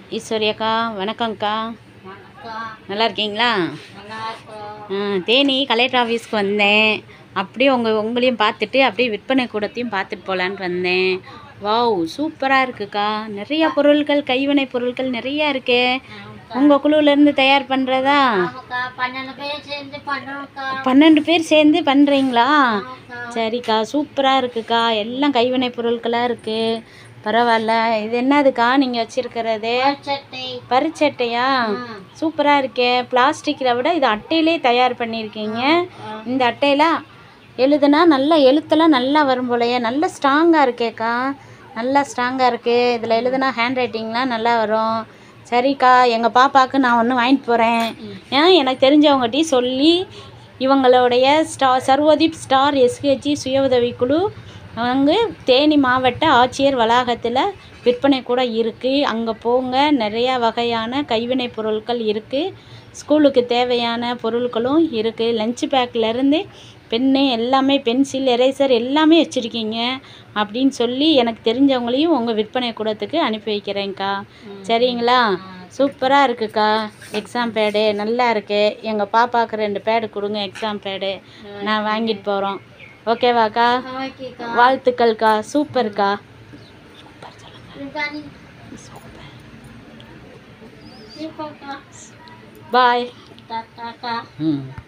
ஈஸ்வரி அக்கா வணக்கங்க்கா வணக்கம் நல்லா இருக்கீங்களா நல்லா இருக்கோம் ஆ, தேனி கலெக்டர் ஆஃபீஸ்க்கு வந்தேன் அப்படியே உங்கள் உங்களையும் பார்த்துட்டு அப்படியே விற்பனை கூடத்தையும் பார்த்துட்டு போகலான்ட்டு வந்தேன் வாவ் சூப்பராக இருக்குக்கா நிறைய பொருட்கள் கைவினை பொருட்கள் நிறையா இருக்கே உங்கள் குழுவிலேருந்து தயார் பண்ணுறதா ஆமாக்கா பன்னெண்டு பேர் சேர்ந்து பண்ணுறோம்க்கா பன்னெண்டு பேர் சேர்ந்து பண்ணுறீங்களா ஆமாக்கா சரிக்கா சூப்பராக இருக்குக்கா எல்லாம் கைவினை பொருட்களாக இருக்குது பரவாயில்ல இது என்னதுக்கா நீங்கள் வச்சுருக்கிறது சட்டை பரிச்சட்டையா சூப்பராக இருக்கே பிளாஸ்டிக்கில் விட இது அட்டையிலே தயார் பண்ணியிருக்கீங்க இந்த அட்டையில் எழுதுனா நல்லா எழுத்தெல்லாம் நல்லா வரும் போலயே நல்ல ஸ்ட்ராங்காக இருக்கேக்கா நல்லா ஸ்ட்ராங்காக இருக்குது இதில் எழுதுனா ஹேண்ட் ரைட்டிங்லாம் நல்லா வரும் சரிக்கா எங்கள் பாப்பாவுக்கு நான் ஒன்று வாங்கிட்டு போகிறேன் ஏன் எனக்கு தெரிஞ்சவங்ககிட்டயும் சொல்லி இவங்களுடைய ஸ்டா சர்வதீப் ஸ்டார் எஸ்ஹெச்ஜி சுய உதவிக்குழு அங்கே தேனி மாவட்ட ஆட்சியர் வளாகத்தில் விற்பனை கூட இருக்குது அங்கே போங்க நிறையா வகையான கைவினை பொருட்கள் இருக்குது ஸ்கூலுக்கு தேவையான பொருட்களும் இருக்குது லஞ்ச் பேக்லேருந்து பென்னு எல்லாமே பென்சில் எரேசர் எல்லாமே வச்சுருக்கீங்க அப்படின்னு சொல்லி எனக்கு தெரிஞ்சவங்களையும் உங்கள் விற்பனை கூடத்துக்கு அனுப்பி வைக்கிறேங்க்கா சரிங்களா சூப்பராக இருக்குக்கா எக்ஸாம் பேடு நல்லா இருக்கு எங்கள் பாப்பாவுக்கு ரெண்டு பேடு கொடுங்க எக்ஸாம் பேடு நான் வாங்கிட்டு போகிறோம் ஓகேவாக்கா ஓகேக்கா வாழ்த்துக்கள்க்கா சூப்பர்க்கா இதுதானே சூப்பர்க்கா பாய் டாட்டாக்கா ம்